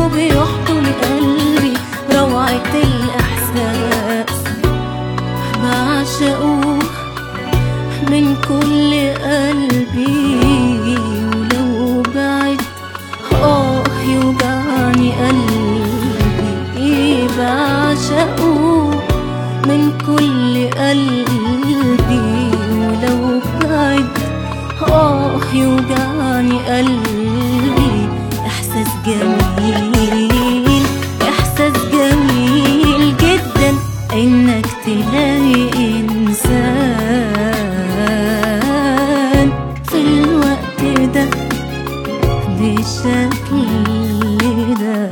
قلبه بيحضن قلبي روعة الإحساس بعشقه من كل قلبي ولو بعد آه يوجعني قلبي بعشقه من كل قلبي ولو بعد آه يوجعني قلبي إحساس جميل إحساس جميل جدا إنك تلاقي إنسان في الوقت ده بالشكل ده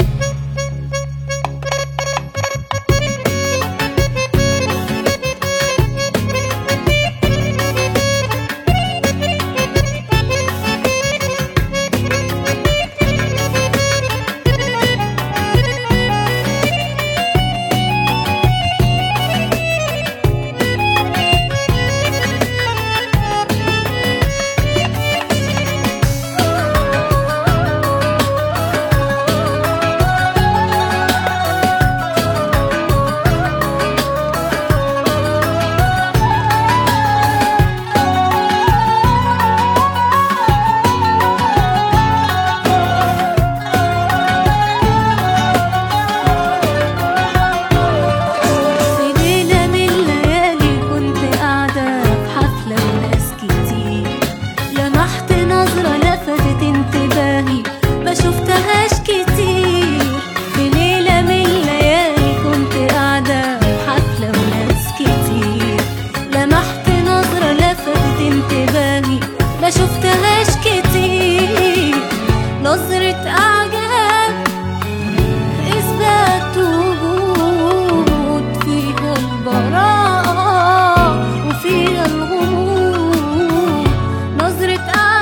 في ليلة من الليالي كنت قاعدة في حفلة وناس كتير لمحت نظرة لفتت انتباهي ما شفتهاش كتير في ليلة من الليالي كنت قاعدة في حفلة وناس كتير لمحت نظرة لفتت انتباهي ما شفتهاش كتير نظرة أعجاب إثبات وجود فيها البراءة وفيها الغموض نظرة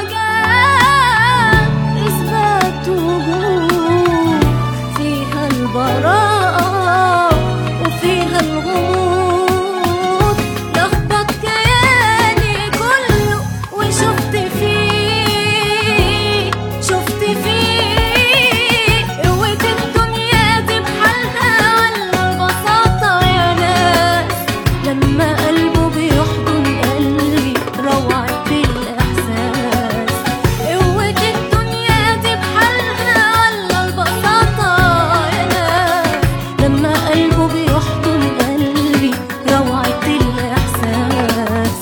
أعجاب إثبات وجود فيها البراءة وفيها الغموض لخبط كياني كله وشفت فيه شفت فيه قوة الدنيا دي بحالها ولا البساطة يا ناس لما قلبه بيحضن قلبي روعة الإحساس قوة الدنيا دي بحالها ولا البساطة يا ناس لما قلبه بيحضن قلبي روعة الإحساس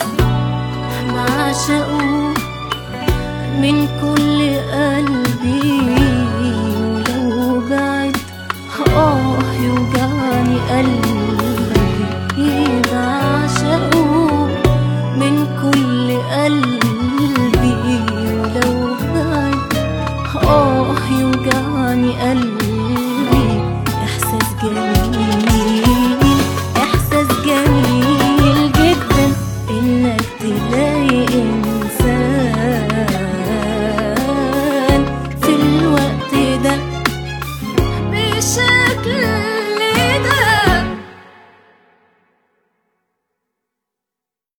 بعشقه من كل قلبي ولو بعد آه يوجعني قلبي بعشقه من كل قلبي ولو بعد آه يوجعني قلبي إحساس جميل إحساس جميل جدا إنك تلاقي إنسان في الوقت ده بشكل